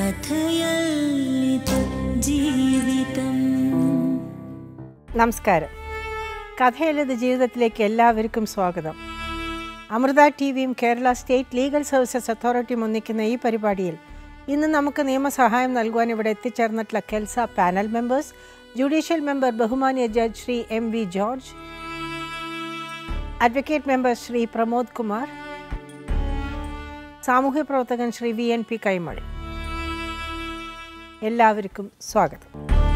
കഥയല്ലിത് ജീവിതം നമസ്കാരം കഥയിലത് ജീവിതത്തിലേക്ക് എല്ലാവർക്കും സ്വാഗതം അമൃത ടി വിയും കേരള സ്റ്റേറ്റ് ലീഗൽ സർവീസസ് അതോറിറ്റിയും ഒന്നിക്കുന്ന ഈ പരിപാടിയിൽ ഇന്ന് നമുക്ക് നിയമസഹായം നൽകുവാൻ ഇവിടെ എത്തിച്ചേർന്നിട്ടുള്ള KELSA panel members judicial member ബഹുമാന്യ judge Shri M V George advocate member Shri Pramod Kumar സാമൂഹ്യ പ്രവർത്തകൻ Shri V N P Kaimazhi എല്ലാവർക്കും സ്വാഗതം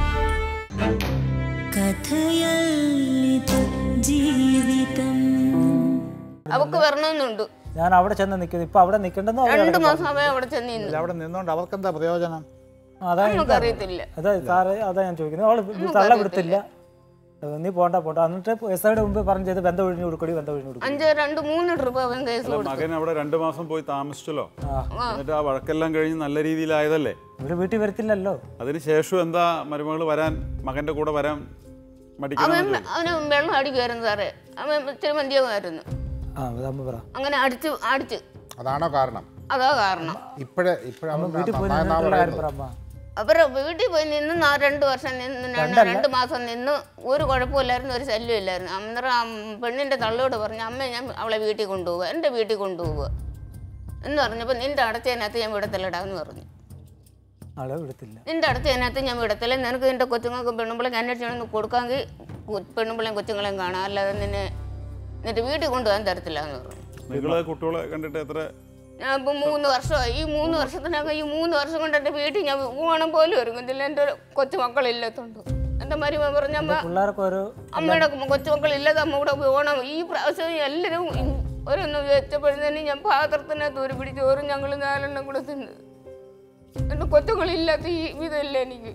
കഥയല്ലിത് ജീവിതം അവക്ക് വരണമെന്നുണ്ട് ഞാൻ അവിടെ ചെന്ന് നിൽക്കുന്നു ഇപ്പൊ അവിടെ നിൽക്കണ്ടെന്ന് അവർ രണ്ടു മാസം അവൻ അവിടെ ചെന്ന് നിന്നു അവിടെ നിന്നുകൊണ്ട് അവർക്കെന്താ പ്രയോജനം അതാ നമുക്ക് അറിയത്തില്ല അതാ സാറ് അതാ ഞാൻ ചോദിക്കുന്നത് അവള് തള്ള വിടത്തില്ല നീ പോണ്ട പോണ്ട എന്നിട്ട് എസ് ഐയുടെ മുമ്പ് പറഞ്ഞു ചെയ്ത് ബന്ധം ഒഴിഞ്ഞു കൊടുക്കടി ബന്ധം ഒഴിഞ്ഞു കൊടുക്കും അഞ്ച് രണ്ട് മൂന്ന് ട്രിപ്പ് അവൻ കേസ് കൊടുത്തു മകൻ അവിടെ രണ്ടു മാസം പോയി താമസിച്ചല്ലോ എന്നിട്ട് ആ വഴക്കെല്ലാം കഴിഞ്ഞ് നല്ല രീതിയിലായതല്ലേ ഇവര് വീട്ടിൽ വരത്തില്ലല്ലോ അതിനുശേഷം എന്താ മരുമകൾ വരാൻ മകന്റെ കൂടെ വരാൻ അവൻ മടിക്കണം അവന് വെള്ളം അടിക്കുമായിരുന്നു സാറേ അവൻ ഇച്ചിരി മന്ദിയമായിരുന്നു ആ അമ്മ പറ അങ്ങനെ അടിച്ച് അടിച്ച് അതാണോ കാരണം അതാ കാരണം ഇപ്പോഴേ ഇപ്പോഴാണ് വീട്ടിൽ പോയി നിന്നിട്ടുള്ള കാര്യം പറ അമ്മ അവരെ വീട്ടിൽ പോയി നിന്ന് നാ- രണ്ട് വർഷം നിന്ന് രണ്ട് രണ്ട് മാസം നിന്ന് ഒരു കുഴപ്പമില്ലായിരുന്നു ഒരു ശല്യം ഇല്ലായിരുന്നു അന്നേരം ആ പെണ്ണിന്റെ തള്ളയോട് പറഞ്ഞു അമ്മ ഞാൻ അവളെ വീട്ടിൽ കൊണ്ടുപോവുക എൻ്റെ വീട്ടിൽ കൊണ്ടുപോവുക എന്ന് പറഞ്ഞപ്പോൾ നിന്റെ അടച്ചതിനകത്ത് ഞാൻ വിടത്തില്ലടാന്ന് പറഞ്ഞു ആളെ വിടത്തില്ല നിന്റെ അടുത്ത് അതിനകത്ത് ഞാൻ വിടത്തില്ല നിനക്ക് നിന്റെ കൊച്ചുങ്ങൾക്ക് പെണ്ണുമ്പിളെ അന്വേഷിച്ചു കൊടുക്കാമെങ്കിൽ പെണ്ണുമ്പിളെയും കൊച്ചുങ്ങളെയും കാണാം അല്ലാതെ നിന്നെ നിന്റെ വീട്ടിൽ കൊണ്ടുപോകാൻ തരത്തില്ല എന്ന് പറഞ്ഞു നിങ്ങള് കുട്ടികളെ കണ്ടിട്ട് എത്ര ഞാൻ ഇപ്പം മൂന്ന് വർഷമായി ഈ മൂന്ന് വർഷത്തിനകം ഈ മൂന്ന് വർഷം കൊണ്ട് എൻ്റെ വീട്ടിൽ ഞാൻ ഓണം പോലും ഒരുങ്ങുന്നില്ല എൻ്റെ കൊച്ചുമക്കളില്ലാത്തതുകൊണ്ട് എൻ്റെ മരുമ പറഞ്ഞമ്മ പിള്ളേർക്ക് ഒരു അമ്മയുടെ കൊച്ചുമക്കളില്ലാതെ അമ്മ കൂടെ പോയി ഓണം ഈ പ്രാവശ്യം എല്ലാവരും ഇ- ഓരോന്ന് വെച്ചപ്പോഴത്തേനും ഞാൻ പാത്രത്തിനകത്ത് ഒരു പിടി ചോറും ഞങ്ങൾ നാലെണ്ണം കൂടെ തിന്ന് എൻ്റെ കൊച്ചുങ്ങളില്ലാത്ത ഈ വിധമില്ല എനിക്ക്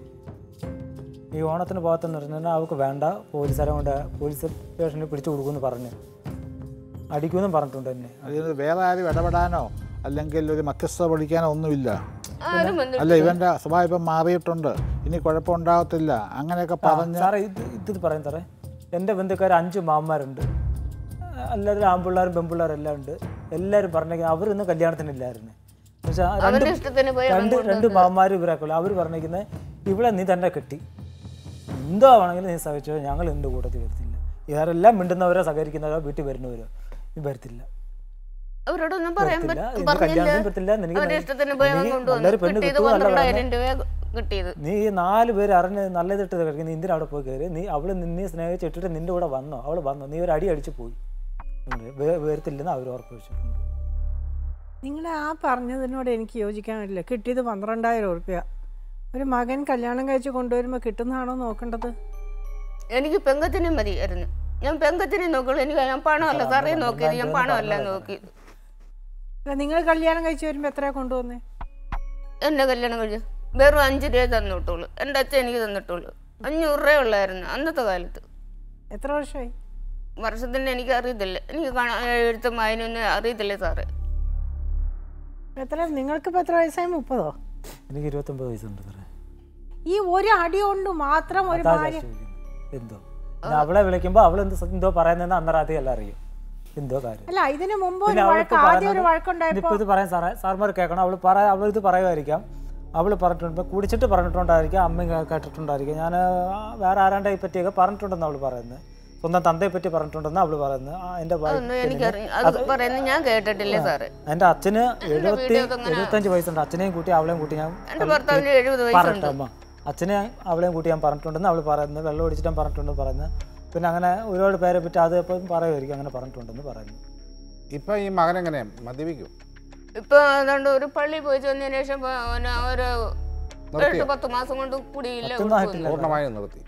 ഈ ഓണത്തിന് പോകത്തെന്ന് പറഞ്ഞാൽ അവൾക്ക് വേണ്ട പോലീസുകാരെ കൊണ്ട് പോലീസ് സ്റ്റേഷനിൽ പിടിച്ചു കൊടുക്കുമെന്ന് പറഞ്ഞു അടിക്കുമെന്നും പറഞ്ഞിട്ടുണ്ട് എന്നെ അതിന് വേറെ ആരും ഇടപെടാനോ അല്ലെങ്കിൽ ഒരു മധ്യസ്ഥത പഠിക്കാനോ ഒന്നുമില്ല ആരും വന്നിട്ട് അല്ല ഇവന്റെ സ്വഭാവം ഇപ്പം മാറിയിട്ടുണ്ട് ഇനി കുഴപ്പമുണ്ടാകത്തില്ല അങ്ങനെയൊക്കെ പറഞ്ഞ് സാറേ ഇത് ഇത് പറയാം സാറേ എൻ്റെ ബന്ധുക്കാർ അഞ്ച് മാമ്മമാരുണ്ട് എല്ലാവരും ആൺപിള്ളേരും പെൺപിള്ളേരും എല്ലാം ഉണ്ട് എല്ലാവരും പറഞ്ഞേക്കുന്നത് അവർ ഇന്ന് കല്യാണത്തിനില്ലായിരുന്നു പക്ഷേ രണ്ട് അവരുടെ ഇഷ്ടത്തിന് പോയി അവൻ രണ്ട് രണ്ട് മാമ്മമാർ ഇവരാക്കുള്ളൂ അവർ പറഞ്ഞേക്കുന്നത് ഇവിടെ നീ തന്നെ കെട്ടി എന്തോ ആണെങ്കിലും നീ സഹിച്ചോ ഞങ്ങൾ എൻ്റെ കൂട്ടത്തിൽ വരത്തില്ല ഇവരെല്ലാം മിണ്ടുന്നവരോ സഹകരിക്കുന്നവരോ വീട്ടിൽ വരുന്നവരോ നീ വരത്തില്ല അവരോടൊന്നും പറയാൻ വരത്തില്ല. പറ്റ- എന്ത് പറഞ്ഞില്ല കല്യാണത്തിന് പറ്റില്ല, നിനക്ക് അവരുടെ ന- ഇഷ്ടത്തിന് പോയി അവൻ നീ കൊണ്ടുവന്നു നല്ലൊരു പെണ്ണ് കിട്ടിയത് കിട്ടുമോ, അല്ല പന്ത്രണ്ടായിരം രൂപ കിട്ടിയത് നീ ഈ നാല് പേര് അറിഞ്ഞ് നല്ലതിട്ട് കഴിക്കും നീ എന്തിനാ അവിടെ പോയി കയറി നീ അവള് നിന്നെ സ്നേഹിച്ചിട്ടിട്ട് നിന്റെ കൂടെ വന്നോ അവള് വന്നോ നീ ഒരു അടി അടിച്ച് പോയി വേ- വരത്തില്ലെന്ന് അവർ ഉറപ്പ് വെച്ചിട്ടുണ്ട് നിങ്ങൾ ആ പറഞ്ഞതിനോട് എനിക്ക് യോജിക്കാൻ പറ്റില്ല കിട്ടിയത് പന്ത്രണ്ടായിരം ഉറുപ്പ്യ ഒരു മകൻ കല്യാണം കഴിച്ച് കൊണ്ടുവരുമ്പോൾ കിട്ടുന്നതാണോ നോക്കേണ്ടത് എനിക്ക് പെങ്കത്തിനെ മതിയായിരുന്നു ഞാൻ പെങ്കത്തിനെ നോക്കുള്ളൂ എനിക്ക് ഞാൻ പണമല്ല സാറേ നോക്കിയത് ഞാൻ പണമല്ല നോക്കിയത് അല്ല നിങ്ങൾ കല്യാണം കഴിച്ച് വരുമ്പോൾ എത്രയാ കൊണ്ടുവന്നേ എന്നെ കല്യാണം കഴിച്ചു വെറും അഞ്ച് രൂപ തന്നിട്ടുള്ളൂ എൻ്റെ അച്ഛൻ എനിക്ക് തന്നിട്ടുള്ളൂ അഞ്ഞൂറ് രൂപ ഉള്ളായിരുന്നു അന്നത്തെ കാലത്ത് എത്ര വർഷമായി വർഷത്തിന് എനിക്ക് അറിയത്തില്ല എനിക്ക് കാണാൻ എഴുത്തും വായനയൊന്നും അറിയത്തില്ല സാറേ എത്ര നിങ്ങൾക്കിപ്പോൾ എത്ര വയസ്സായി മുപ്പതോ എനിക്ക് ഇരുപത്തൊമ്പത് വയസ്സുണ്ട് സാറേ ഈ ഒരു അടി കൊണ്ട് മാത്രം ഒരു അതാ ഞാൻ ഭാര്യ ചോദിക്കുന്നത്. എന്തോ പിന്നെ അവളെ വിളിക്കുമ്പോൾ അവൾ എന്ത് സ- എന്തോ പറയുന്നതെന്ന് അന്നേരം ആദ്യം എല്ലാം അറിയും എന്തോ കാര്യം അല്ല ഇതിന് മുമ്പ് പിന്നെ ഒരു അവൾക്ക് വഴക്ക് ആദ്യം ഒരു പറയുന്നത് വഴക്കുണ്ടായപ്പോ ഇനിയിപ്പോ ഇത് പറയാൻ സാറേ സാർമാർ കേൾക്കണം അവൾ പറ അവൾ ഇത് പറയുമായിരിക്കാം അവൾ പറഞ്ഞിട്ടുണ്ട് കുടിച്ചിട്ട് പറഞ്ഞിട്ടുണ്ടായിരിക്കാം അമ്മയും കേ- കേട്ടിട്ടുണ്ടായിരിക്കാം ഞാൻ വേറെ ആരാണ്ടെ പറ്റിയൊക്കെ പറഞ്ഞിട്ടുണ്ടെന്ന് അവൾ പറയുന്നത് സ്വന്തം തന്തയെ പറ്റി പറഞ്ഞിട്ടുണ്ടെന്ന് അവൾ പറയുന്നത് ആ, എൻ്റെ വൈ- അതൊന്നും എനിക്കറിയാം അത് പറയുന്നത് ഞാൻ കേട്ടിട്ടില്ല സാറേ എൻ്റെ അച്ഛന് എഴുപത്തി വീഡിയോ ഒക്കെ എഴുപത്തഞ്ച് വയസ്സുണ്ട് അച്ഛനെയും കൂട്ടി അവളെയും കൂട്ടി ഞാൻ എൻ്റെ ഭർത്താവിന് എഴുപത് വയസ്സുണ്ട് പറഞ്ഞിട്ടമ്മ അച്ഛനെ അവളെയും കൂട്ടി ഞാൻ പറഞ്ഞിട്ടുണ്ടെന്ന് അവൾ പറയുന്നത് വെള്ളം ഒടിച്ചിട്ട് ഞാൻ പറഞ്ഞിട്ടുണ്ടെന്ന് പറയുന്നത് പിന്നെ അങ്ങനെ ഒരുപാട് പേരെ പറ്റി അത് ഇപ്പം പറയുമായിരിക്കും അങ്ങനെ പറഞ്ഞിട്ടുണ്ടെന്ന് പറയുന്നു ഇപ്പൊ ഈ മകൻ എങ്ങനെ മദ്യപിക്കും ഇപ്പൊ അതുകൊണ്ട് ഒരു പള്ളി പോയി ചെന്നതിന് ശേഷം ഇപ്പൊ അവന് ഒരു എട്ട് പത്ത് മാസം കൊണ്ട് കുടിയില്ല ഒന്നും ആയിട്ടില്ല പൂർണ്ണമായും നിർത്തി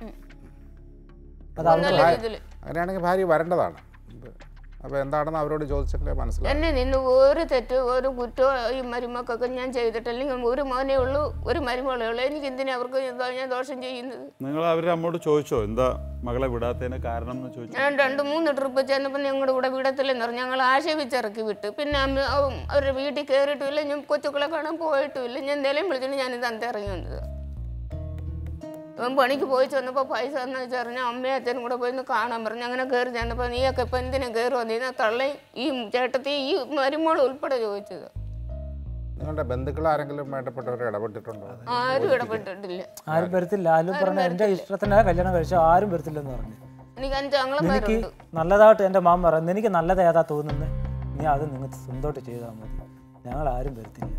അത് അവൾ നല്ല രീതിയിൽ അങ്ങനെയാണെങ്കിൽ ഭാര്യ വരേണ്ടതാണ് അപ്പോൾ എന്താണെന്ന് അവരോട് ചോദിച്ചിട്ടേ മനസ്സിലാവും എന്നെ നിന്ന് ഒരു തെറ്റ് ഒരു കുറ്റവും ഈ മരുമക്കൊക്കെ ഞാൻ ചെയ്തിട്ടില്ലെങ്കിൽ ഒരു മോനേ ഉള്ളൂ ഒരു മരുമകളേ ഉള്ളൂ എനിക്ക് എന്തിനാ അവർക്ക് എന്താ ഞാൻ ദോഷം ചെയ്യുന്നത് നിങ്ങൾ അവരെ അമ്മോട് ചോദിച്ചോ എന്താ മകളെ വിടാത്തതിന് കാരണം എന്ന് ചോദിച്ചു ഞാൻ രണ്ട് മൂന്ന് ട്രിപ്പ് ചെന്നപ്പോൾ ഞങ്ങളുടെ കൂടെ വിടത്തില്ലെന്ന് പറഞ്ഞു ഞങ്ങൾ ആശയപ്പിച്ചിറക്കി വിട്ട് പിന്നെ അമ്മ അവ- അവരുടെ വീട്ടിൽ കയറിയിട്ടുമില്ല ഞാൻ കൊച്ചുക്കളെ കാണാൻ പോയിട്ടുമില്ല ഞാൻ എന്തെങ്കിലും വിളിച്ചിട്ട് ഞാൻ ഇത് അന്ത ഇറങ്ങി വന്നത് ഇവൻ പണിക്ക് പോയി ചെന്നപ്പോൾ പൈസ എന്ന് വെച്ചറിഞ്ഞാൽ അമ്മയും അച്ഛനും കൂടെ പോയി ഒന്ന് കാണാൻ പറഞ്ഞു അങ്ങനെ കയറി ചെന്നപ്പോൾ നീയൊക്കെ ഇപ്പം എന്തിനാ കയറി വന്നിരുന്ന തള്ളയും ഈ ചേട്ടത്തി ഈ മരുമോൾ ഉൾപ്പെടെ ചോദിച്ചത് നിങ്ങളുടെ ബന്ധുക്കൾ ആരെങ്കിലും വേണ്ടപ്പെട്ടവർ ഇടപെട്ടിട്ടുണ്ടോ ആരും ഇടപെട്ടിട്ടില്ല ആരും വരത്തില്ല ആരും പറഞ്ഞ എൻ്റെ ഇഷ്ടത്തിന് കല്യാണം കഴിച്ചാൽ ആരും വരത്തില്ലെന്ന് പറഞ്ഞു എനിക്ക് അഞ്ച് എനിക്ക് ആങ്ങളമാരുണ്ട് നല്ലതായിട്ട് എൻ്റെ മാമ പറയുന്നത് എനിക്ക് നല്ലത് ഏതാ തോന്നുന്നത് നീ അത് നിങ്ങൾക്ക് സ്വന്തമായിട്ട് ചെയ്താൽ മതി ഞങ്ങൾ ആരും വരത്തില്ല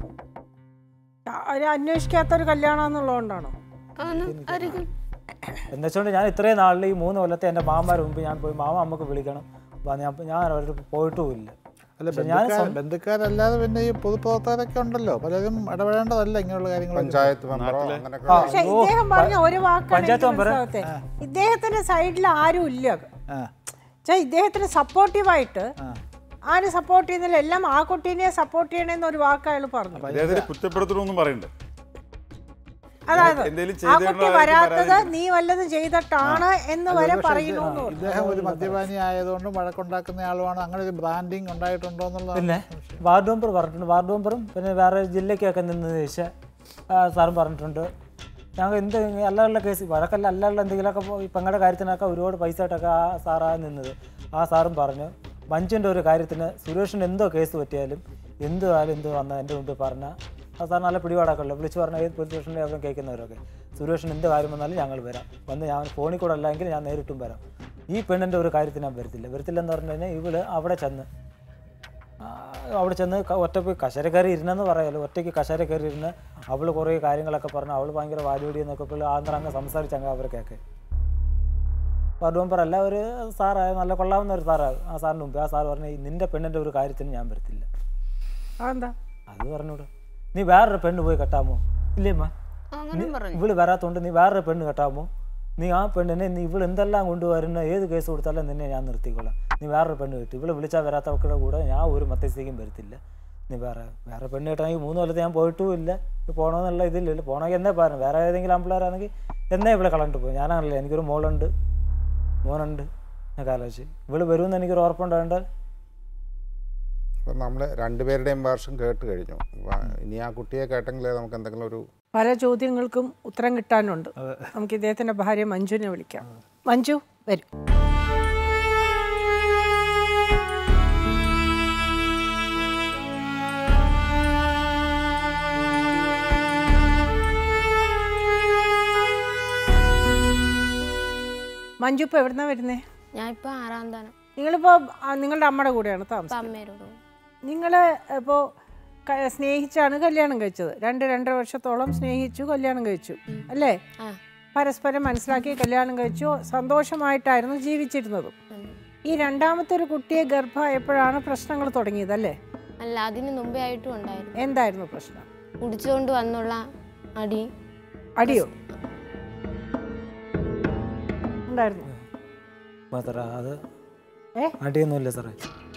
അവര് അന്വേഷിക്കാത്തൊരു കല്യാണം എന്നുള്ളതുകൊണ്ടാണോ ആണ് ആയിരിക്കും എന്നുവെച്ചുകൊണ്ട് ഞാൻ ഇത്രയും നാളിൽ ഈ മൂന്ന് കൊല്ലത്തെ എൻ്റെ മാമാരുടെ മുമ്പ് ഞാൻ പോയി മാമ അമ്മക്ക് വിളിക്കണം വാ, ഞാൻ ഞാൻ അവരുടെ പോയിട്ടുമില്ല അല്ല പക്ഷെ ഞാൻ ബന്ധുക്കാർ ബന്ധുക്കാരല്ലാതെ പിന്നെ ഈ പൊതുപ്രവർത്തകരൊക്കെ ഉണ്ടല്ലോ പലരും ഇടപെടേണ്ടതല്ല ഇങ്ങനെയുള്ള കാര്യങ്ങൾ പഞ്ചായത്ത് മെമ്പറോ അങ്ങനെയൊക്കെ പക്ഷെ ഇദ്ദേഹം പറഞ്ഞ ഒരു വാക്കാണ് പഞ്ചായത്ത് എനിക്ക് മെമ്പറ്? മനസ്സിലാവാത്തെ. ഇദ്ദേഹത്തിന്റെ സൈഡിൽ ആരും ഇല്ല ആ വെച്ചാ ഇദ്ദേഹത്തിന് സപ്പോർട്ടീവായിട്ട് ആരും സപ്പോർട്ട് ചെയ്യുന്നില്ല എല്ലാം ആ കുട്ടീനെ സപ്പോർട്ട് ചെയ്യണമെന്ന് ഒരു വാക്ക് അയാൾ പറഞ്ഞു അദ്ദേഹത്തിന് കുറ്റപ്പെടുത്തണമെന്നും പറയണ്ടേ അതായത് എന്തേലും ആ ചെയ്തിട്ടുള്ള കുട്ടി ആൾക്ക് വരാത്തത് പരാതി നീ വല്ലതും ചെയ്തിട്ടാണ് എന്ന് വരെ പറയുന്നു എന്ന് പറഞ്ഞു. ഇദ്ദേഹം ഒരു മദ്യപാനി ആയതുകൊണ്ടും വഴക്കുണ്ടാക്കുന്ന ആളുമാണ് അങ്ങനെ ഒരു ബ്രാൻഡിങ് ഉണ്ടായിട്ടുണ്ടോ എന്നുള്ളതാണ് പിന്നെ വാർഡ് മെമ്പർ പറഞ്ഞിട്ടുണ്ട് വാർഡ് മെമ്പറും പിന്നെ വേറെ ജില്ലയ്ക്കൊക്കെ നിന്ന് ചോദിച്ചാൽ സാറും പറഞ്ഞിട്ടുണ്ട് ഞങ്ങൾ എന്ത് അല്ലാനുള്ള കേസ് വഴക്കല്ല അല്ലാനുള്ള എന്തെങ്കിലുമൊക്കെ പോ- ഈ പെങ്ങളുടെ കാര്യത്തിനൊക്കെ ഒരുപാട് പൈസ ആയിട്ടൊക്കെ ആ സാറാണ് നിന്നത് ആ സാറും പറഞ്ഞു മഞ്ജുൻ്റെ ഒരു കാര്യത്തിന് സുരേഷിന് എന്തോ കേസ് പറ്റിയാലും എന്ത് ആയാലും എന്ത് വന്നാൽ എൻ്റെ മുമ്പിൽ പറഞ്ഞാൽ ആ സാർ നല്ല പിടിപാടൊക്കെ വിളിച്ച് പറഞ്ഞാൽ ഏത് പോലീസ് സ്റ്റേഷനിൽ അവരും കേൾക്കുന്നവരൊക്കെ സുരേഷിന് എന്ത് കാര്യം വന്നാലും ഞങ്ങൾ വരാം വന്ന് ഞാൻ ഫോണിൽ കൂടെ അല്ലെങ്കിൽ ഞാൻ നേരിട്ടും വരാം ഈ പെണ്ണിൻ്റെ ഒരു കാര്യത്തിന് ഞാൻ വരത്തില്ല വരത്തില്ലെന്ന് പറഞ്ഞു കഴിഞ്ഞാൽ ഇവള് അവിടെ ചെന്ന് ആ, അവിടെ ചെന്ന് ക- ഒറ്റ പോയി കശര കയറി ഇരുന്നെന്ന് പറയാലോ ഒറ്റയ്ക്ക് കശര കയറി ഇരുന്ന് അവൾ കുറേ കാര്യങ്ങളൊക്കെ പറഞ്ഞു അവൾ ഭയങ്കര വാലുവടി എന്നൊക്കെ പുള്ളി ആന്ധ്ര അങ്ങ് സംസാരിച്ചങ്ങ് അവർക്കൊക്കെ വാർഡ് മെമ്പർ അല്ല ഒരു സാറായ നല്ല കൊള്ളാവുന്ന ഒരു സാറാണ് ആ സാറിന് മുമ്പ് ആ സാർ പറഞ്ഞു നിന്റെ പെണ്ണിൻ്റെ ഒരു കാര്യത്തിന് ഞാൻ വരത്തില്ല അതെന്താ അത് പറഞ്ഞൂടെ നീ വേറൊരു പെണ്ണ് പോയി കെട്ടാമോ ഇല്ലേമ്മ അങ്ങനെ പറഞ്ഞു ഇവള് വരാത്തോണ്ട് നീ വേറൊരു പെണ്ണ് കെട്ടാമോ നീ ആ പെണ്ണിനെ നീ ഇവൾ എന്തെല്ലാം കൊണ്ടുവരുന്ന ഏത് കേസ് കൊടുത്താലും നിന്നെ ഞാൻ നിർത്തിക്കൊള്ളാം നീ വേറൊരു പെണ്ണ് കിട്ടി ഇവള് വിളിച്ചാൽ വരാത്തവരുടെ കൂടെ ഞാൻ ഒരു മധ്യസ്ഥിക്കും വരത്തില്ല നീ വേറെ വേറെ പെണ്ണ് കിട്ടണമെങ്കിൽ മൂന്ന് കൊല്ലത്തെ ഞാൻ പോയിട്ടും ഇല്ല ഇപ്പൊ പോകണമെന്നുള്ള ഇതില്ലല്ലോ പോകണമെങ്കിൽ എന്നേ പറഞ്ഞു വേറെ ഏതെങ്കിലും ആമ്പിള്ളേരാണെങ്കിൽ എന്നേ ഇവിടെ കളഞ്ഞിട്ട് പോയി ഞാനാണല്ലോ എനിക്കൊരു മോളുണ്ട് മോനുണ്ട് ഞാൻ ആലോചിച്ച് ഇവള് വരുമെന്ന് എനിക്കൊരു ഉറപ്പുണ്ടാകേണ്ട അപ്പം നമ്മൾ രണ്ടുപേരുടെയും വേർഷൻ കേട്ട് കഴിഞ്ഞു വ- ഇനി ആ കുട്ടിയെ കേട്ടെങ്കിലേ നമുക്ക് എന്തെങ്കിലും ഒരു പല ചോദ്യങ്ങൾക്കും ഉത്തരം കിട്ടാനുണ്ട് നമുക്ക് ഇദ്ദേഹത്തിന്റെ ഭാര്യ മഞ്ജുവിനെ വിളിക്കാം മഞ്ജു വരും മഞ്ജു ഇപ്പൊ എവിടുന്നാ വരുന്നേ ഞാൻ ഇപ്പൊ ആറാം താനം നിങ്ങളിപ്പോ ആ, നിങ്ങളുടെ അമ്മയുടെ കൂടെയാണ് താമസം ഇപ്പൊ അമ്മയോട് പോകും. നിങ്ങൾ ഇപ്പോൾ സ്നേഹിച്ചാണ് കല്യാണം കഴിച്ചത് രണ്ട് രണ്ടര വർഷത്തോളം സ്നേഹിച്ചു കല്യാണം കഴിച്ചു അല്ലേ ആ പരസ്പരം മനസ്സിലാക്കി കല്യാണം കഴിച്ചു സന്തോഷമായിട്ടായിരുന്നു ജീവിച്ചിരുന്നതും ഈ രണ്ടാമത്തെ ഒരു കുട്ടിയെ ഗർഭമായപ്പോഴാണ് പ്രശ്നങ്ങൾ തുടങ്ങിയത് അല്ലേ അല്ല അതിന് മുമ്പേ ആയിട്ടും ഉണ്ടായിരുന്നു എന്തായിരുന്നു പ്രശ്നം കുടിച്ചുകൊണ്ട് വന്നുള്ള അടി അടിയോ ഉണ്ടായിരുന്നു മാത്രം അത് ഏ? അടിയൊന്നുമില്ല സാറേ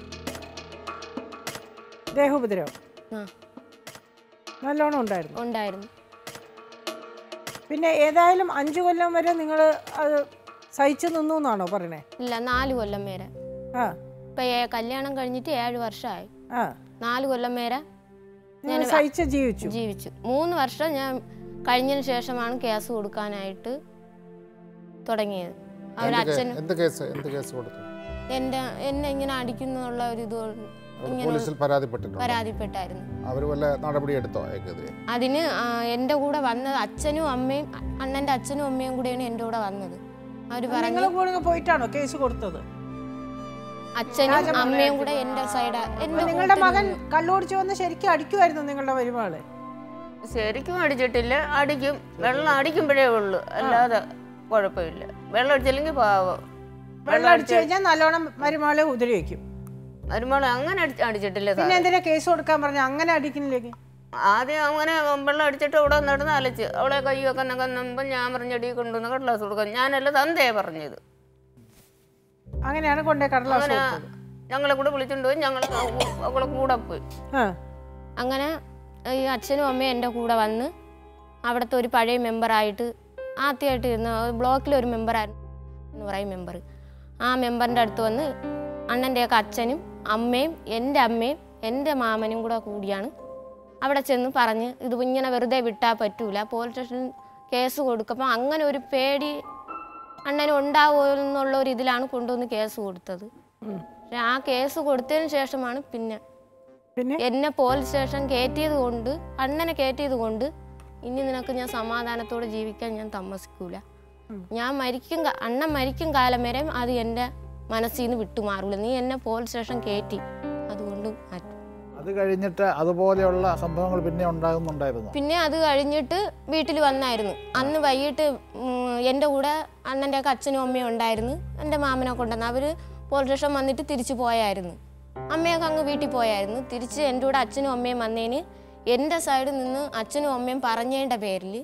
ദേഹോപദ്രവം ആ നല്ലോണം ഉണ്ടായിരുന്നു ഉണ്ടായിരുന്നു പിന്നെ ഏതായാലും അഞ്ചു കൊല്ലം വരെ നിങ്ങൾ അത് സഹിച്ചു നിന്നു എന്നാണോ പറയണേ ഇല്ല നാല് കൊല്ലം വരെ ആ ഇപ്പൊ ഏ- കല്യാണം കഴിഞ്ഞിട്ട് ഏഴ് വർഷമായി ആ നാല് കൊല്ലം വരെ നിങ്ങൾ സഹിച്ച് ജീവിച്ചു ജീവിച്ചു മൂന്ന് വർഷം ഞാൻ കഴിഞ്ഞതിന് ശേഷമാണ് കേസ് കൊടുക്കാനായിട്ട് തുടങ്ങിയത് എന്ത് കേ- അവരച്ഛൻ എന്ത് കേസ് എന്ത് കേസ് കൊടുത്തു എൻ്റെ എന്നെ ഇങ്ങനെ അടിക്കുന്നുള്ള ഒരു ഇത് അവർ ഇങ്ങനെ പോലീസിൽ പരാതിപ്പെട്ടിട്ടുണ്ട് പരാതിപ്പെട്ടായിരുന്നു അവർ വല്ല നടപടി എടുത്തോ അയക്കെതിരെ അതിന് ആ, എൻ്റെ കൂടെ വന്നത് അച്ഛനും അമ്മയും അണ്ണൻ്റെ അച്ഛനും അമ്മയും കൂടെയാണ് എൻ്റെ കൂടെ വന്നത് അവർ പറഞ്ഞു നിങ്ങൾ കൂടെ പോയിട്ടാണോ കേസ് കൊടുത്തത് അച്ഛനും അമ്മയും കൂടെ എൻ്റെ സൈഡ് അപ്പൊ നിങ്ങളുടെ മകൻ കള്ളുപിടിച്ച് വന്ന് ശരിക്കും അടിക്കുമായിരുന്നു നിങ്ങളുടെ വരുവാളെ ശരിക്കും അടിച്ചിട്ടില്ല അടിക്കും വെള്ളം അടിക്കുമ്പോഴേ ഉള്ളൂ അല്ലാതെ കുഴപ്പമില്ല വെള്ളം അടിച്ചില്ലെങ്കിൽ പാവം വെള്ളം അടിച്ചു കഴിഞ്ഞാൽ നല്ലോണം മരുമാളെ ഉപദ്രവിക്കും വരുമ്പോൾ അങ്ങനെ അടി- അടിച്ചിട്ടില്ല പിന്നെ സാറേ. എന്തിനാ കേസ് കൊടുക്കാൻ പറഞ്ഞു അങ്ങനെ അടിക്കുന്നില്ലെങ്കിൽ ആദ്യം അങ്ങനെ വെള്ളം അടിച്ചിട്ട് ഇവിടെ നടന്ന് അലച്ച് അവളെ കൈയൊക്കെ നമ്പം ഞാൻ പറഞ്ഞടി കൊണ്ടുവന്ന് കടലാസ് കൊടുക്കാൻ ഞാനല്ല തന്തേ പറഞ്ഞത് അങ്ങനെയാണ് കൊണ്ടേ കടലാസ് അങ്ങനെ കൊടുത്തത്. ഞങ്ങളെ കൂടെ വിളിച്ചോണ്ട് പോയി ഞങ്ങൾ അവളെ കൂടെ പോയി ആ അങ്ങനെ ഈ അച്ഛനും അമ്മയും എൻ്റെ കൂടെ വന്ന് അവിടുത്തെ ഒരു പഴയ മെമ്പറായിട്ട് ആദ്യമായിട്ട് ഇരുന്ന ബ്ലോക്കിലെ ഒരു മെമ്പറായിരുന്നു എന്ന് പറയും മെമ്പർ ആ മെമ്പറിൻ്റെ അടുത്ത് വന്ന് അണ്ണൻ്റെയൊക്കെ അച്ഛനും അമ്മയും എൻ്റെ അമ്മയും എൻ്റെ മാമനും കൂടെ കൂടിയാണ് അവിടെ ചെന്ന് പറഞ്ഞ് ഇത് ഇങ്ങനെ വെറുതെ വിട്ടാൽ പറ്റൂല പോലീസ് സ്റ്റേഷനിൽ കേസ് കൊടുക്കുമ്പോൾ അങ്ങനെ ഒരു പേടി അണ്ണന് ഉണ്ടാവുമോ എന്നുള്ള ഒരു ഇതിലാണ് കൊണ്ടുവന്ന് കേസ് കൊടുത്തത് പക്ഷെ ആ കേസ് കൊടുത്തതിന് ശേഷമാണ് പിന്നെ പിന്നെ എന്നെ പോലീസ് സ്റ്റേഷൻ കയറ്റിയത് കൊണ്ട് അണ്ണനെ കയറ്റിയത് കൊണ്ട് ഇനി നിനക്ക് ഞാൻ സമാധാനത്തോടെ ജീവിക്കാൻ ഞാൻ താമസിക്കൂല ഞാൻ മരിക്കും കാ- അണ്ണൻ മരിക്കും കാലം വരെ അത് എൻ്റെ മനസ്സിൽ നിന്ന് വിട്ടുമാറൂല നീ എന്നെ പോലീസ് സ്റ്റേഷൻ കയറ്റി അതുകൊണ്ട് മാറ്റി അത് കഴിഞ്ഞിട്ട് അതുപോലെയുള്ള സംഭവങ്ങൾ പിന്നെ ഉണ്ടാകുന്നുണ്ടായിരുന്നു പിന്നെ അത് കഴിഞ്ഞിട്ട് വീട്ടിൽ വന്നായിരുന്നു അന്ന് വൈകിട്ട് ഉം, എൻ്റെ കൂടെ അണ്ണൻ്റെ ഒക്കെ അച്ഛനും അമ്മയും ഉണ്ടായിരുന്നു എൻ്റെ മാമനെ കൊണ്ടുവന്ന് അവർ പോലീസ് സ്റ്റേഷൻ വന്നിട്ട് തിരിച്ചു പോയായിരുന്നു അമ്മയൊക്കെ അങ്ങ് വീട്ടിൽ പോയായിരുന്നു തിരിച്ച് എൻ്റെ കൂടെ അച്ഛനും അമ്മയും വന്നതിന് എൻ്റെ സൈഡിൽ നിന്ന് അച്ഛനും അമ്മയും പറഞ്ഞതിൻ്റെ പേരിൽ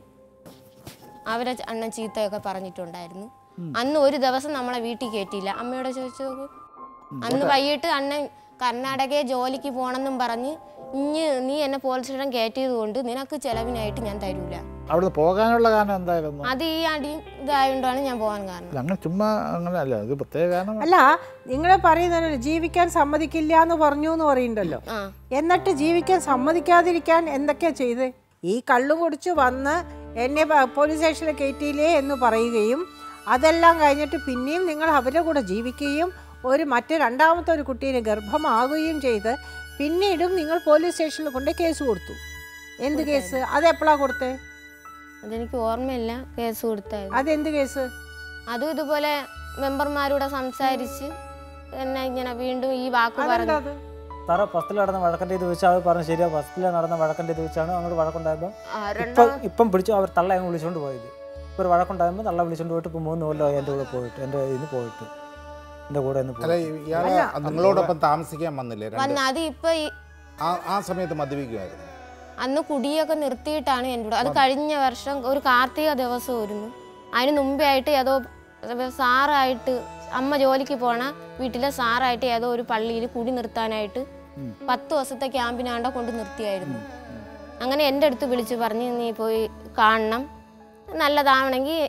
അവരെ അണ്ണൻ ചീത്തയൊക്കെ പറഞ്ഞിട്ടുണ്ടായിരുന്നു അന്ന് ഒരു ദിവസം നമ്മളെ വീട്ടിൽ കയറ്റിയില്ല അമ്മയോട് ചോദിച്ചു നോക്കൂ അന്ന് വൈകിട്ട് അണ്ണൻ കർണാടകയെ ജോലിക്ക് പോണെന്നും പറഞ്ഞ് ഇഞ്ഞ് നീ എന്നെ പോലീസ് സ്റ്റേഷൻ കയറ്റിയത് കൊണ്ട് നിനക്ക് ചെലവിനായിട്ട് ഞാൻ തരൂല അവിടുന്ന് പോകാനുള്ള കാരണം എന്തായിരുന്നു അത് ഈ അടിയും ഇതായതുകൊണ്ടാണ് ഞാൻ പോകാൻ കാരണം അല്ല, അങ്ങനെ ചുമ്മാ അങ്ങനെ അല്ല ഇത് പ്രത്യേക കാരണം അല്ല നിങ്ങൾ പറയുന്നല്ലോ ജീവിക്കാൻ സമ്മതിക്കില്ല എന്ന് പറഞ്ഞു എന്ന് പറയുന്നുണ്ടല്ലോ ആ എന്നിട്ട് ജീവിക്കാൻ സമ്മതിക്കാതിരിക്കാൻ എന്തൊക്കെയാ ചെയ്ത് ഈ കള്ളും കുടിച്ച് വന്ന് എന്നെ പ- പോലീസ് സ്റ്റേഷനിൽ കയറ്റിയില്ലേ എന്ന് പറയുകയും അതെല്ലാം കഴിഞ്ഞിട്ട് പിന്നെയും നിങ്ങൾ അവരുടെ കൂടെ ജീവിക്കുകയും ഒരു മറ്റ് രണ്ടാമത്തെ ഒരു കുട്ടീനെ ഗർഭമാകുകയും ചെയ്ത് പിന്നീടും നിങ്ങൾ പോലീസ് സ്റ്റേഷനിൽ കൊണ്ട് കേസ് കൊടുത്തു എന്ത് കേസ് അതെപ്പോഴാണ് കൊടുത്തേ അതെനിക്ക് ഓർമ്മയില്ല കേസ് കൊടുത്തായിരുന്നു അതെന്ത് കേസ് അതും ഇതുപോലെ മെമ്പർമാരോട് സംസാരിച്ച് എന്നെ ഇങ്ങനെ വീണ്ടും ഈ വാക്ക് അതെന്താ പറഞ്ഞു അത് സാറേ ഫസ്റ്റിൽ നടന്ന വഴക്കൻ്റെ ഇത് വെച്ച് അത് പറഞ്ഞു ശരിയാ ഫസ്റ്റിൽ നടന്ന വഴക്കൻ്റെ ഇത് വെച്ചാണ് അങ്ങോട്ട് വഴക്കുണ്ടായപ്പോൾ ആ, ഇപ്പം രണ്ടാം ഇപ്പം പിടിച്ചു അവർ തള്ള അങ്ങ് വിളിച്ചുകൊണ്ട് പോയത് ഇപ്പോൾ ഒരു വഴക്കുണ്ടായപ്പോൾ തള്ള വിളിച്ചുകൊണ്ട് പോയിട്ട് ഇപ്പോൾ മൂന്ന് കൊല്ലമായി എൻ്റെ കൂടെ പോയിട്ട് എൻ്റെ ഇന്ന് പോയിട്ട് എൻ്റെ കൂടെ ഒന്ന് അല്ല പോയിട്ട് ഇയാളെ നിങ്ങളോടൊപ്പം താമസിക്കാൻ വന്നില്ലേ രണ്ട് വന്ന് അത് ഇപ്പൊ ഈ ആ ആ സമയത്ത് മദ്യപിക്കുമായിരുന്നു അന്ന് കുടിയൊക്കെ നിർത്തിയിട്ടാണ് എൻ്റെ കൂടെ അത് കഴിഞ്ഞ വർഷം ഒരു കാർത്തിക ദിവസമായിരുന്നു അതിന് മുമ്പേ ആയിട്ട് ഏതോ സാറായിട്ട് അമ്മ ജോലിക്ക് പോണ വീട്ടിലെ സാറായിട്ട് ഏതോ ഒരു പള്ളിയിൽ കുടി നിർത്താനായിട്ട് പത്ത് ദിവസത്തെ ക്യാമ്പിനാണ്ട കൊണ്ട് നിർത്തിയായിരുന്നു അങ്ങനെ എൻ്റെ അടുത്ത് വിളിച്ച് പറഞ്ഞ് നീ പോയി കാണണം നല്ലതാവണമെങ്കിൽ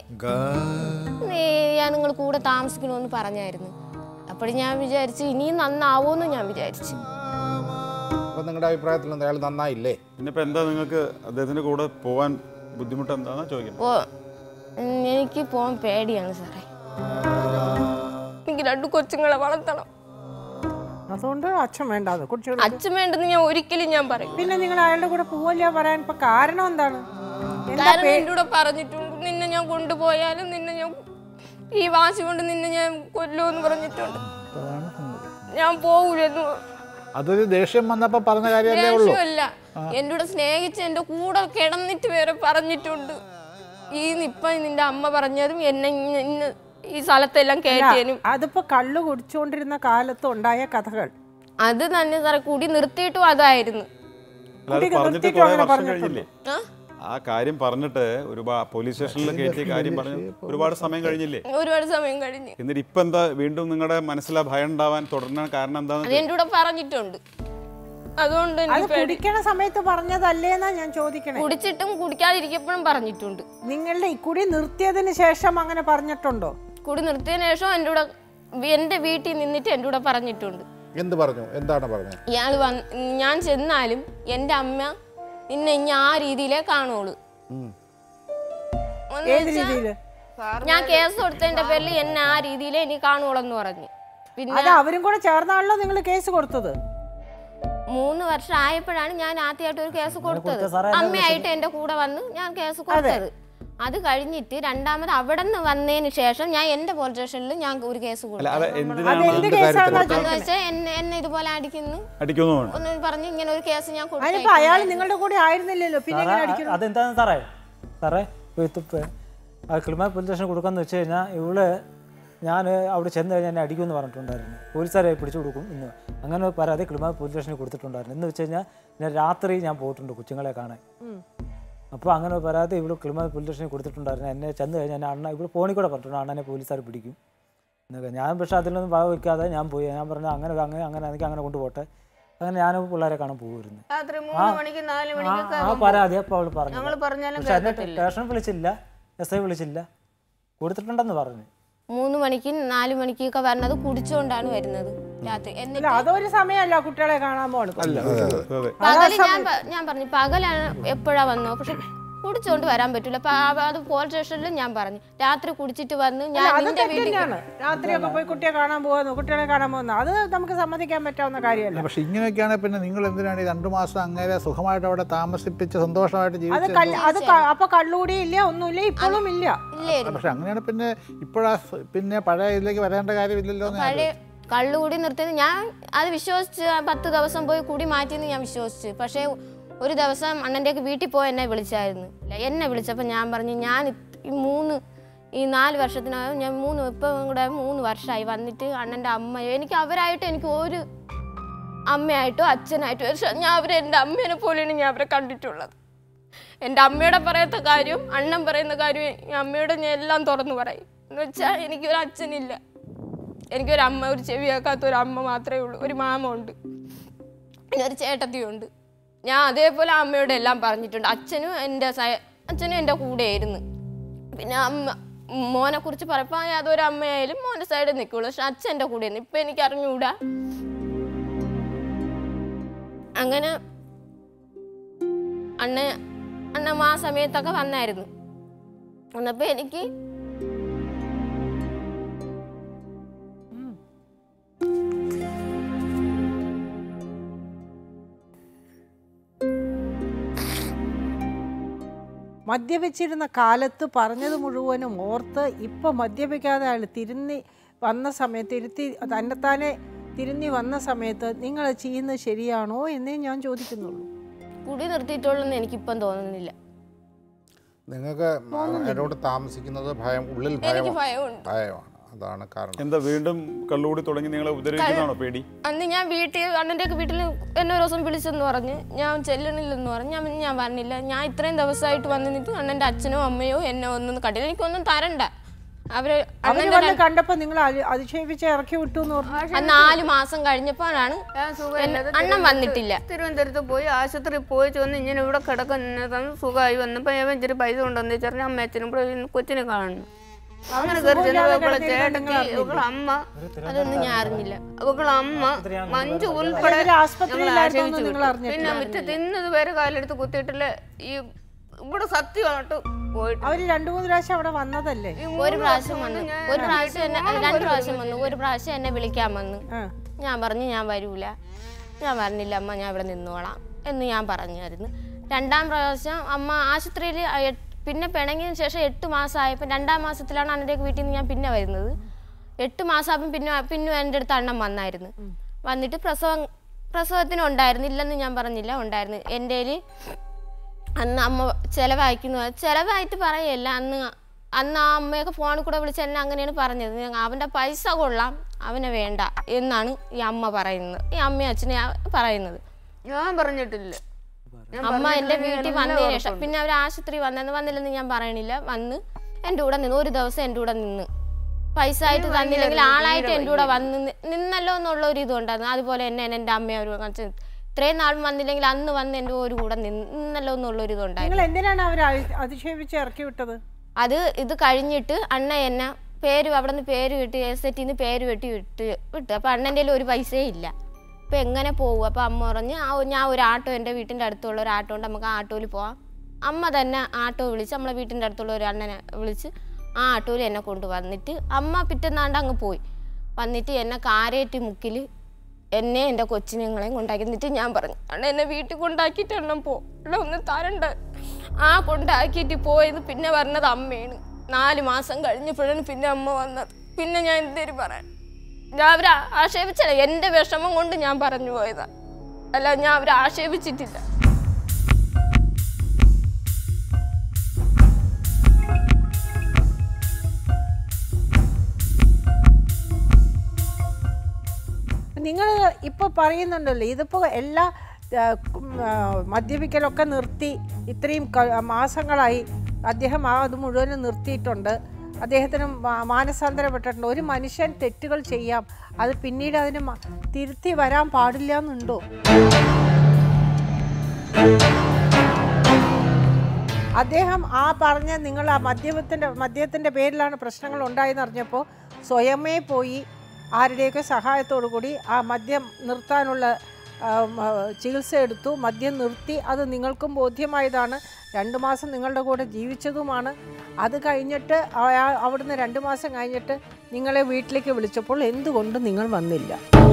നീ ഞാൻ നിങ്ങൾ കൂടെ താമസിക്കണമെന്ന് പറഞ്ഞായിരുന്നു അപ്പോൾ ഞാൻ വിചാരിച്ചു ഇനിയും നന്നാവുമെന്ന് ഞാൻ വിചാരിച്ചു അപ്പം നിങ്ങളുടെ അഭിപ്രായത്തിൽ എന്താ അയാൾ നന്നായില്ലേ പിന്നെ ഇപ്പം എന്താ നിങ്ങൾക്ക് അദ്ദേഹത്തിൻ്റെ കൂടെ പോകാൻ ബുദ്ധിമുട്ട് എന്താണെന്ന് ചോദിക്കുന്നത് ഓ ഉം, എനിക്ക് പോകാൻ പേടിയാണ് സാറേ എനിക്ക് രണ്ട് കൊച്ചുങ്ങളെ വളർത്തണം അതുകൊണ്ട് അച്ഛൻ വേണ്ടാതെ കുട്ടികൾ അച്ഛൻ വേണ്ടെന്ന് ഞാൻ ഒരിക്കലും ഞാൻ പറയും പിന്നെ നിങ്ങൾ അയാളുടെ കൂടെ പോവില്ല പറയാൻ ഇപ്പൊ കാരണം എന്താണ് എന്താ കാരണം പേ- എൻ്റെ കൂടെ പറഞ്ഞിട്ടുണ്ട് നിന്നെ ഞാൻ കൊണ്ടുപോയാലും നിന്നെ ഞാൻ ഈ വാശി കൊണ്ട് നിന്നെ ഞാൻ കൊല്ലുമെന്ന് പറഞ്ഞിട്ടുണ്ട് അതാണ് സംഗതി. ഞാൻ പോകൂലെന്ന് അതൊരു ദേഷ്യം വന്നപ്പോൾ പറഞ്ഞ കാര്യമല്ലേ ഉള്ളൂ ദേഷ്യമല്ല എൻ്റെ കൂടെ സ്നേഹിച്ച് എൻ്റെ കൂടെ കിടന്നിട്ട് വരെ പറഞ്ഞിട്ടുണ്ട് ഈ ഇപ്പം നിന്റെ അമ്മ പറഞ്ഞതും എന്നെ ഇങ്ങ- ഇന്ന് ഈ സ്ഥലത്തെല്ലാം കയറ്റിയനും അതിപ്പോ കള്ളു കുടിച്ചുകൊണ്ടിരുന്ന കാലത്ത് ഉണ്ടായ കഥകൾ അത് തന്നെ സാറേ കുടി നിർത്തിയിട്ടും അതായിരുന്നു അല്ല അത് കുട്ടിക്ക് പറഞ്ഞിട്ട് നിർത്തിയിട്ട് കുറേ അങ്ങനെ വർഷം പറഞ്ഞിട്ടുണ്ടോ? കഴിഞ്ഞില്ലേ ആ? ആ കാര്യം പറഞ്ഞിട്ട് ഒരുപാട് പോലീസ് സ്റ്റേഷനിൽ കയറ്റിയ കാര്യം പറഞ്ഞ് ഒരുപാട് സമയം കഴിഞ്ഞില്ലേ ഒരുപാട് സമയം കഴിഞ്ഞ് എന്നിട്ട് ഇപ്പം എന്താ വീണ്ടും നിങ്ങളുടെ മനസ്സിലാ ഭയം ഉണ്ടാവാൻ തുടരാൻ കാരണം അത് എന്താണെന്ന് എൻ്റെ കൂടെ പറഞ്ഞിട്ടുണ്ട് അതുകൊണ്ട് അത് എനിക്ക് പേടി. കുടിക്കണ സമയത്ത് പറഞ്ഞതല്ലേന്നാ ഞാൻ ചോദിക്കണേ കുടിച്ചിട്ടും കുടിക്കാതിരിക്കപ്പോഴും പറഞ്ഞിട്ടുണ്ട് നിങ്ങളുടെ ഈ കുടി നിർത്തിയതിന് ശേഷം അങ്ങനെ പറഞ്ഞിട്ടുണ്ടോ കുടി നിർത്തിയതിനു ശേഷം എൻ്റെ കൂടെ എൻ്റെ വീട്ടിൽ നിന്നിട്ട് എൻ്റെ കൂടെ പറഞ്ഞിട്ടുണ്ട് എന്ത് പറഞ്ഞു എന്താണ് പറഞ്ഞത് ഇയാൾ വന്ന് ഞാൻ ചെന്നാലും എൻ്റെ അമ്മ നിന്നെ ഇനി ആ രീതിയിലേ കാണുള്ളൂ എന്ന് ഏത് വെച്ചാ, രീതിയില് ഞാൻ കേസ് കൊടുത്തതിന്റെ പേരിൽ എന്നെ ആ രീതിയിലേ ഇനി കാണുള്ളൂ പറഞ്ഞു പിന്നെ അത് അവരും കൂടെ ചേർന്നാണല്ലോ നിങ്ങൾ കേസ് കൊടുത്തത് മൂന്ന് വർഷം ആയപ്പോഴാണ് ഞാൻ ആദ്യമായിട്ട് ഒരു കേസ് കൊടുത്തത് കൊടുത്ത സാറേ, എന്നാ അമ്മയായിട്ട് എൻ്റെ കൂടെ വന്ന് ഞാൻ കേസ് കൊടുത്തത് അത് കഴിഞ്ഞിട്ട് രണ്ടാമത് അവിടെ നിന്ന് വന്നതിന് ശേഷം ഞാൻ എൻ്റെ പോലീസ് സ്റ്റേഷനിൽ ഞാൻ ഒരു കേസ് അല്ല കൊടുത്തു അത് അത് എന്തിനാണ് എന്ത് എന്ത് കേസാണെന്നാ കാര്യത്തില്? എന്ന് ചോദിക്കണേ വെച്ചാൽ എന്നെ എന്നെ ഇതുപോലെ അടിക്കുന്നു അടിക്കുന്നു ഒന്ന് പറഞ്ഞ് ഇങ്ങനെ ഒരു കേസ് ഞാൻ അതിനിപ്പോ അയാൾ കൊടുത്തു നിങ്ങളുടെ കൂടെ ആയിരുന്നില്ലല്ലോ പിന്നെ സാറേ എങ്ങനെ അടിക്കണം അതെന്താന്ന് സാറേ സാറേ ഇപ്പം ആ കിളിമാ പോലീസ് സ്റ്റേഷൻ കൊടുക്കാന്ന് വെച്ച് കഴിഞ്ഞാൽ ഇവള് ഞാൻ അവിടെ ചെന്ന് കഴിഞ്ഞാൽ എന്നെ അടിക്കുമെന്ന് പറഞ്ഞിട്ടുണ്ടായിരുന്നു പോലീസുകാരെ പിടിച്ചു കൊടുക്കും ഇന്ന് അങ്ങനെ ഒരു പരാതി കിളിമാ പോലീസ് സ്റ്റേഷനിൽ കൊടുത്തിട്ടുണ്ടായിരുന്നു എന്ന് വെച്ച് കഴിഞ്ഞാൽ ഞാൻ രാത്രി ഞാൻ പോയിട്ടുണ്ട് കൊച്ചുങ്ങളെ കാണാൻ അപ്പോൾ അങ്ങനെ ഒരു പരാതി ഇവിടെ കിളിമാ പോലീസ് സ്റ്റേഷനിൽ കൊടുത്തിട്ടുണ്ടായിരുന്നു എന്നെ ചെന്ന് കഴിഞ്ഞാൽ എന്നെ അണ്ണ ഇവിടെ ഫോണിൽ കൂടെ പറഞ്ഞിട്ടുണ്ട് അണ്ണനെ പോലീസുകാർ പിടിക്കും എന്നൊക്കെ ഞാൻ പക്ഷേ അതിലൊന്നും ഭാഗം വയ്ക്കാതെ ഞാൻ പോയി ഞാൻ പറഞ്ഞു അങ്ങനെ അങ്ങനെ അങ്ങനെ എനിക്ക് അങ്ങനെ കൊണ്ടുപോട്ടെ അങ്ങനെ ഞാനും പിള്ളേരെ കാണാൻ പോകുമായിരുന്നു രാത്രി മൂന്ന് മണിക്ക് നാല് ആ മണിക്കൊക്കെ ആ പരാതി അപ്പോൾ അവൾ പറഞ്ഞു ഞങ്ങൾ പറഞ്ഞാലും പക്ഷെ എന്നെ സ്റ്റേഷൻ വിളിച്ചില്ല എസ് ഐ വിളിച്ചില്ല കൊടുത്തിട്ടുണ്ടെന്ന് പറഞ്ഞു മൂന്ന് മണിക്കും നാല് മണിക്കൊക്കെ വരുന്നത് കുടിച്ചുകൊണ്ടാണ് വരുന്നത് രാത്രി അല്ല എന്നിട്ട് അതൊരു സമയമല്ല കുട്ടികളെ കാണാൻ പോണത് അതെ പകല് ഞാൻ പ- ഞാൻ പറഞ്ഞു പകലാണ് എപ്പോഴാ വന്നോ പക്ഷെ കുടിച്ചോണ്ട് വരാൻ പറ്റൂല അപ്പൊ ആ- അത് പോലീസ് സ്റ്റേഷനിൽ ഞാൻ പറഞ്ഞു രാത്രി കുടിച്ചിട്ട് വന്ന് ഞാൻ അത് നിന്റെ തെറ്റ് വീട്ടിൽ തന്നെയാണ് രാത്രിയൊക്കെ പോയി കുട്ടിയെ കാണാൻ പോകുന്നു കുട്ടികളെ കാണാൻ പോകുന്നു അത് നമുക്ക് സമ്മതിക്കാൻ പറ്റാവുന്ന കാര്യമല്ല പക്ഷെ ഇങ്ങനെയൊക്കെയാണെങ്കിൽ പിന്നെ നിങ്ങൾ എന്തിനാണ് ഈ രണ്ടു മാസം അങ്ങനെ സുഖമായിട്ട് അവിടെ താമസിപ്പിച്ച് സന്തോഷമായിട്ട് അത് ജീവിച്ചത് കല്ല് അത് ക- അപ്പൊ കള്ളുകൂടി ഇല്ല ഒന്നുമില്ല ഇപ്പോഴും ഇല്ല ഇല്ലായിരുന്നു പക്ഷെ അങ്ങനെയാണ് പിന്നെ ഇപ്പോഴാ സ് പിന്നെ പഴയ ഇതിലേക്ക് വരേണ്ട കാര്യമില്ലല്ലോ എന്ന് ഞാൻ പഴയ കള്ളുകൂടി നിർത്തിയത് ഞാൻ അത് വിശ്വസിച്ച് ആ പത്ത് ദിവസം പോയി കുടി മാറ്റിയെന്ന് ഞാൻ വിശ്വസിച്ച് പക്ഷേ ഒരു ദിവസം അണ്ണൻ്റെയൊക്കെ വീട്ടിൽ പോയി എന്നെ വിളിച്ചായിരുന്നു എന്നെ വിളിച്ചപ്പോൾ ഞാൻ പറഞ്ഞു ഞാൻ ഇത്- ഈ മൂന്ന് ഈ നാല് വർഷത്തിനകം ഞാൻ മൂന്ന് ഇപ്പം കൂടെ മൂന്ന് വർഷമായി വന്നിട്ട് അണ്ണൻ്റെ അമ്മയോ എനിക്ക് അവരായിട്ട് എനിക്ക് ഒരു അമ്മയായിട്ടോ അച്ഛനായിട്ടോ ഒരു ശ- ഞാൻ അവരെ എൻ്റെ അമ്മേനെ പോലെയാണ് ഞാൻ അവരെ കണ്ടിട്ടുള്ളത് എൻ്റെ അമ്മയുടെ പറയാത്ത കാര്യം അണ്ണൻ പറയുന്ന കാര്യം ഈ അമ്മയോട് ഞാൻ എല്ലാം തുറന്നു പറയും എന്ന് വെച്ചാൽ എനിക്കൊരു അച്ഛനില്ല എനിക്കൊരു അമ്മ ഒരു ചെവി കേൾക്കാത്ത ഒരു അമ്മ മാത്രമേ ഉള്ളൂ ഒരു മാമ ഉണ്ട് പിന്നെ ഒരു ചേട്ടത്തിയുണ്ട് ഞാൻ അതേപോലെ അമ്മയോട് എല്ലാം പറഞ്ഞിട്ടുണ്ട് അച്ഛനും എൻ്റെ സയ- അച്ഛനും എൻ്റെ കൂടെയായിരുന്നു പിന്നെ അമ്മ മോനെ കുറിച്ച് പറയപ്പോൾ അതൊരു അമ്മയായാലും മോൻ്റെ സൈഡിൽ നിൽക്കുള്ളൂ പക്ഷെ അച്ഛൻ എൻ്റെ കൂടെയായിരുന്നു ഇപ്പം എനിക്ക് അറിഞ്ഞുകൂടാ അങ്ങനെ അണ്ണ അണ്ണ ആ സമയത്തൊക്കെ വന്നായിരുന്നു വന്നപ്പോൾ എനിക്ക് മദ്യപിച്ചിരുന്ന കാലത്ത് പറഞ്ഞത് മുഴുവനും ഓർത്ത് ഇപ്പൊ മദ്യപിക്കാതെ അയാൾ തിരുന്നി വന്ന സമയത്ത് ഇരുത്തി തന്നെത്താനെ തിരുന്നി വന്ന സമയത്ത് നിങ്ങൾ ചെയ്യുന്നത് ശരിയാണോ എന്നേ ഞാൻ ചോദിക്കുന്നുള്ളൂ കുടി നിർത്തിയിട്ടുള്ളെന്ന് എനിക്കിപ്പം തോന്നുന്നില്ല നിങ്ങൾക്ക് എന്നോട് താമസിക്കുന്നത് ഭയം ഉള്ളിൽ എനിക്ക് ഭയം ഭയമുണ്ട് ഭയമാണ് അതാണ് കാരണം എന്താ വീണ്ടും കള്ളുകൂടി തുടങ്ങി നിങ്ങളെ ഉപദ്രവിക്കുന്നതാണോ പേടി അന്ന് ഞാൻ വീട്ടിൽ അണ്ണൻ്റെ ഒക്കെ വീട്ടിൽ എന്നെ ഒരു ദിവസം വിളിച്ചെന്ന് പറഞ്ഞ് ഞാൻ ചെല്ലണില്ലെന്ന് പറഞ്ഞ് ഞാൻ ഞാൻ പറഞ്ഞില്ല ഞാൻ ഇത്രയും ദിവസമായിട്ട് വന്ന് നിന്നിട്ട് അണ്ണൻ്റെ അച്ഛനോ അമ്മയോ എന്നെ ഒന്നും കണ്ടില്ല എനിക്കൊന്നും തരണ്ട അവര് അവര് അണ്ണൻ്റെ വന്ന് കണ്ടപ്പോ നിങ്ങൾ അതി- അധിക്ഷേപിച്ച് ഇറക്കി വിട്ടു എന്ന് പറഞ്ഞു ആ നാല് മാസം കഴിഞ്ഞപ്പോഴാണ് ഞാൻ സുഖമില്ലാതെ അണ്ണൻ വന്നിട്ടില്ല തിരുവനന്തപുരത്ത് പോയി ആശുപത്രിയിൽ പോയി ചെന്ന് ഇങ്ങനെ ഇവിടെ കിടക്കുന്ന സുഖമായി വന്നപ്പോൾ ഞാൻ ഇച്ചിരി പൈസ കൊണ്ടുവന്ന് വെച്ചാൽ അമ്മ അച്ഛനും ഇവിടെ ഇരുന്ന് കൊച്ചിനെ കാണുന്നു അങ്ങനെ കയറി ചെന്നപ്പോൾ ഇവളെ ചേട്ടത്തി ഇവളെ അമ്മ അതൊന്നും ഞാൻ അറിഞ്ഞില്ല ഇവളെ അമ്മ മഞ്ജു ഉൾപ്പെടെ ഇവര് ആസ്പത്രിയിലായിരുന്നു എന്ന് ഞങ്ങളെ നിങ്ങൾ ആശയിച്ചു അറിഞ്ഞിട്ടില്ല. പിന്നെ മുറ്റത്ത് ഇന്നത് വരെ കാലെടുത്ത് കുത്തിയിട്ടില്ല ഈ ഇവിടെ സത്യമായിട്ട് പോയിട്ട് അവര് രണ്ടു മൂന്ന് പ്രാവശ്യം അവിടെ വന്നതല്ലേ ഈ ഒരു മൂന്ന് പ്രാവശ്യം വർഷം വന്നു കൊണ്ട് ഞാൻ ഒരു പ്രാവശ്യം എന്നെ വീട്ടിൽ രണ്ട് പോകാൻ പ്രാവശ്യം പോലും വന്നു ഒരു പ്രാവശ്യം എന്നെ വിളിക്കാൻ വന്നു ആ. ഞാൻ പറഞ്ഞു ഞാൻ വരൂല ഞാൻ പറഞ്ഞില്ല അമ്മ ഞാൻ ഇവിടെ നിന്നോളാം എന്ന് ഞാൻ പറഞ്ഞായിരുന്നു രണ്ടാം പ്രാവശ്യം അമ്മ ആശുപത്രിയിൽ പിന്നെ പിണങ്ങിയതിന് ശേഷം എട്ട് മാസമായപ്പോൾ രണ്ടാം മാസത്തിലാണ് അണ്ണൻ്റെയൊക്കെ വീട്ടിൽ നിന്ന് ഞാൻ പിന്നെ വരുന്നത് എട്ട് മാസമായപ്പം പിന്നെ പിന്നെ എൻ്റെ അടുത്ത് അണ്ണൻ വന്നായിരുന്നു വന്നിട്ട് പ്രസവം പ്രസവത്തിന് ഉണ്ടായിരുന്നു ഇല്ലെന്ന് ഞാൻ പറഞ്ഞില്ല ഉണ്ടായിരുന്നു എൻ്റെ കയ്യിൽ അന്ന് അമ്മ ചിലവായിക്കുന്നു ചിലവായിട്ട് പറയല്ല അന്ന് അന്ന് ആ അമ്മയൊക്കെ ഫോണിൽ കൂടെ വിളിച്ച് എന്നെ അങ്ങനെയാണ് പറഞ്ഞത് ഞങ്ങ- അവൻ്റെ പൈസ കൊള്ളാം അവനെ വേണ്ട എന്നാണ് ഈ അമ്മ പറയുന്നത് ഈ അമ്മയും അച്ഛനെ പറയുന്നത് ഞാൻ പറഞ്ഞിട്ടില്ല ഞാൻ അമ്മ എൻ്റെ പറഞ്ഞിട്ടില്ല, വീട്ടിൽ എല്ലാം വന്നതിന് ശേഷം ഉറപ്പുണ്ട്. പിന്നെ അവർ ആശുപത്രി വന്നെന്ന് വന്നില്ലെന്ന് ഞാൻ പറയണില്ല വന്ന് എൻ്റെ കൂടെ നിന്ന് ഒരു ദിവസം എൻ്റെ കൂടെ നിന്ന് പൈസ ആയിട്ട് തീരെ തന്നില്ലെങ്കിൽ വയ്യായിരുന്നു, ആളായിട്ട് തീരെ എൻ്റെ കൂടെ വന്ന് നി- നിന്നല്ലോ എന്നുള്ള ഒരു ഇതുണ്ടായിരുന്നു അതുപോലെ തന്നെ എൻ്റെ അമ്മയൊരു ഇത്രയും നാളും വന്നില്ലെങ്കിൽ അന്ന് വന്ന് എൻ്റെ ഒരു കൂടെ നിന്ന് നിന്നല്ലോ എന്നുള്ള ഒരു ഇതുണ്ടായിരുന്നു നിങ്ങൾ എന്തിനാണ് അവർ അധിക്ഷേപിച്ച് ഇറക്കി വിട്ടത് അത് ഇത് കഴിഞ്ഞിട്ട് അണ്ണ എന്നെ പേര് അവിടെ നിന്ന് പേര് കിട്ടി എസ് എറ്റിൽ നിന്ന് പേര് വെട്ടി വിട്ട് വിട്ടു അപ്പോൾ അണ്ണൻ്റെ ഒരു പൈസയും ഇല്ല അപ്പോൾ എങ്ങനെ പോകും അപ്പോൾ അമ്മ പറഞ്ഞ് ആ ഒരു- ഞാൻ ഒരു ആട്ടോ എൻ്റെ വീട്ടിൻ്റെ അടുത്തുള്ള ഒരു ആട്ടോ ഉണ്ട് നമുക്ക് ആ ആട്ടോയിൽ പോവാം അമ്മ തന്നെ ആട്ടോ വിളിച്ച് നമ്മളെ വീട്ടിൻ്റെ അടുത്തുള്ള ഒരു അണ്ണനെ വിളിച്ച് ആ ആട്ടോയിൽ എന്നെ കൊണ്ടുവന്നിട്ട് അമ്മ പിറ്റന്നാണ്ട് അങ്ങ് പോയി വന്നിട്ട് എന്നെ കാരേറ്റ് മുക്കിൽ എന്നെ എൻ്റെ കൊച്ചിനെങ്ങളെയും കൊണ്ടാക്കി എന്നിട്ട് ഞാൻ പറഞ്ഞു അണ്ണ എന്നെ വീട്ടിൽ കൊണ്ടാക്കിയിട്ട് എണ്ണം പോ എണ്ണ ഒന്ന് തരണ്ട ആ കൊണ്ടാക്കിയിട്ട് പോയത് പിന്നെ പറഞ്ഞത് അമ്മയാണ് നാല് മാസം കഴിഞ്ഞപ്പോഴാണ് പിന്നെ അമ്മ വന്നത് പിന്നെ ഞാൻ എന്തേലും പറയാൻ ഞാൻ അവരെ ആക്ഷേപിച്ചില്ല എൻ്റെ വിഷമം കൊണ്ട് ഞാൻ പറഞ്ഞു പോയതാ അല്ല ഞാൻ അവരെ ആക്ഷേപിച്ചിട്ടില്ല നിങ്ങൾ ഇപ്പോൾ പറയുന്നുണ്ടല്ലോ ഇതിപ്പോൾ എല്ലാ ആ, ഉം, ആ, മദ്യപിക്കലൊക്കെ നിർത്തി ഇത്രയും ക- മാസങ്ങളായി അദ്ദേഹം ആ അത് മുഴുവനും നിർത്തിയിട്ടുണ്ട് അദ്ദേഹത്തിന് മാ- മാനസാന്തരപ്പെട്ടിട്ടുണ്ട് ഒരു മനുഷ്യൻ തെറ്റുകൾ ചെയ്യാം അത് പിന്നീട് അതിന് മ- തിരുത്തി വരാൻ പാടില്ല എന്നുണ്ടോ അദ്ദേഹം ആ പറഞ്ഞ നിങ്ങൾ ആ മദ്യപത്തിൻ്റെ മദ്യത്തിൻ്റെ പേരിലാണ് പ്രശ്നങ്ങൾ ഉണ്ടായെന്ന് അറിഞ്ഞപ്പോൾ സ്വയമേ പോയി ആരുടെയൊക്കെ സഹായത്തോടു കൂടി ആ മദ്യം നിർത്താനുള്ള ആം, ആ, ചികിത്സ എടുത്തു മദ്യം നിർത്തി അത് നിങ്ങൾക്കും ബോധ്യമായതാണ് രണ്ട് മാസം നിങ്ങളുടെ കൂടെ ജീവിച്ചതുമാണ് അത് കഴിഞ്ഞിട്ട് അയാൾ അവിടുന്ന് രണ്ട് മാസം കഴിഞ്ഞിട്ട് നിങ്ങളെ വീട്ടിലേക്ക് വിളിച്ചപ്പോൾ എന്തുകൊണ്ട് നിങ്ങൾ വന്നില്ല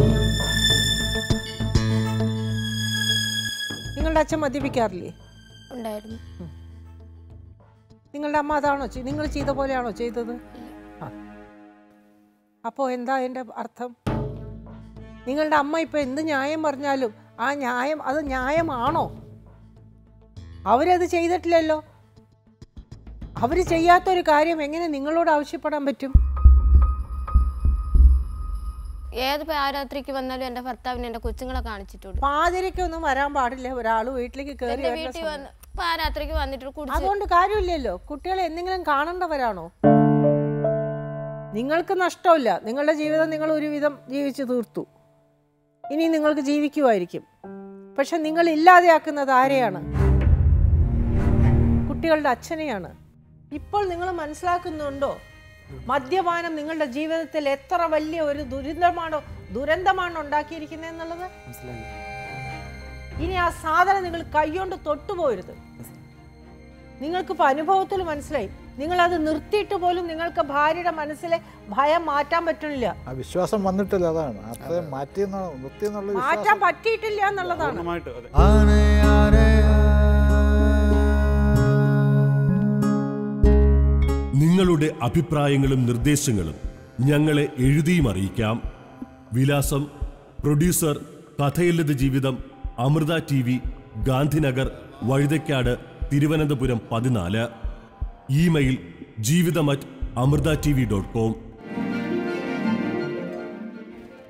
നിങ്ങളുടെ അച്ഛൻ മദ്യപിക്കാറില്ലേ ഉണ്ടായിരുന്നു നിങ്ങളുടെ അമ്മ അതാണോ ചെയ്- നിങ്ങൾ ചെയ്ത പോലെയാണോ ചെയ്തത് ആ അപ്പോൾ എന്താ എൻ്റെ അർത്ഥം നിങ്ങളുടെ അമ്മ ഇപ്പം എന്ത് ന്യായം പറഞ്ഞാലും ആ ന്യായം അത് ന്യായമാണോ അവരത് ചെയ്തിട്ടില്ലല്ലോ അവർ ചെയ്യാത്തൊരു കാര്യം എങ്ങനെ നിങ്ങളോട് ആവശ്യപ്പെടാൻ പറ്റും ഏത് പാരാത്രിക്ക് വന്നാലും എൻ്റെ ഭർത്താവിന് എൻ്റെ കൊച്ചുങ്ങളെ കാണിച്ചിട്ടുണ്ട് പാതിരയ്ക്കൊന്നും വരാൻ പാടില്ല ഒരാൾ വീട്ടിലേക്ക് കയറി എൻ്റെ വരുന്ന വീട്ടിൽ സമയം. വന്ന് പാരാത്രിക്ക് വന്നിട്ട് കുടിച്ച് അതുകൊണ്ട് കാര്യമില്ലല്ലോ കുട്ടികളെ എന്തെങ്കിലും കാണേണ്ടവരാണോ നിങ്ങൾക്ക് നഷ്ടമില്ല നിങ്ങളുടെ ജീവിതം നിങ്ങൾ ഒരുവിധം ജീവിച്ചു തീർത്തു ഇനി നിങ്ങൾക്ക് ജീവിക്കുമായിരിക്കും പക്ഷെ നിങ്ങൾ ഇല്ലാതെയാക്കുന്നത് ആരെയാണ് കുട്ടികളുടെ അച്ഛനെയാണ് ഇപ്പോൾ നിങ്ങൾ മനസ്സിലാക്കുന്നുണ്ടോ മദ്യപാനം നിങ്ങളുടെ ജീവിതത്തിൽ എത്ര വലിയ ഒരു ദുരിതമാണോ ദുരന്തമാണോ ഉണ്ടാക്കിയിരിക്കുന്നത് എന്നുള്ളത് മനസ്സിലായില്ല ഇനി ആ സാധനം നിങ്ങൾ കൈകൊണ്ട് തൊട്ടുപോരുത് നിങ്ങൾക്കിപ്പോൾ അനുഭവത്തിൽ മനസ്സിലായി നിങ്ങളത് നിർത്തിയിട്ട് പോലും നിങ്ങൾക്ക് ഭാര്യയുടെ മനസ്സിലെ ഭയം മാറ്റാൻ പറ്റണില്ല ആ വിശ്വാസം വന്നിട്ടില്ല അതാണ് അത്രയും മാറ്റി നിർത്തി എന്നുള്ള വിശ്വാസം മാറ്റാൻ പറ്റിയിട്ടില്ല എന്നുള്ളതാണ് പൂർണ്ണമായിട്ട് അതെ നിങ്ങളുടെ അഭിപ്രായങ്ങളും നിർദ്ദേശങ്ങളും ഞങ്ങളെ എഴുതിയും അറിയിക്കാം വിലാസം പ്രൊഡ്യൂസർ കഥയില്ലത് ജീവിതം അമൃത ടി വി ഗാന്ധിനഗർ വഴുതയ്ക്കാട് തിരുവനന്തപുരം പതിനാല് email Jeevitham at Amrita T V dot com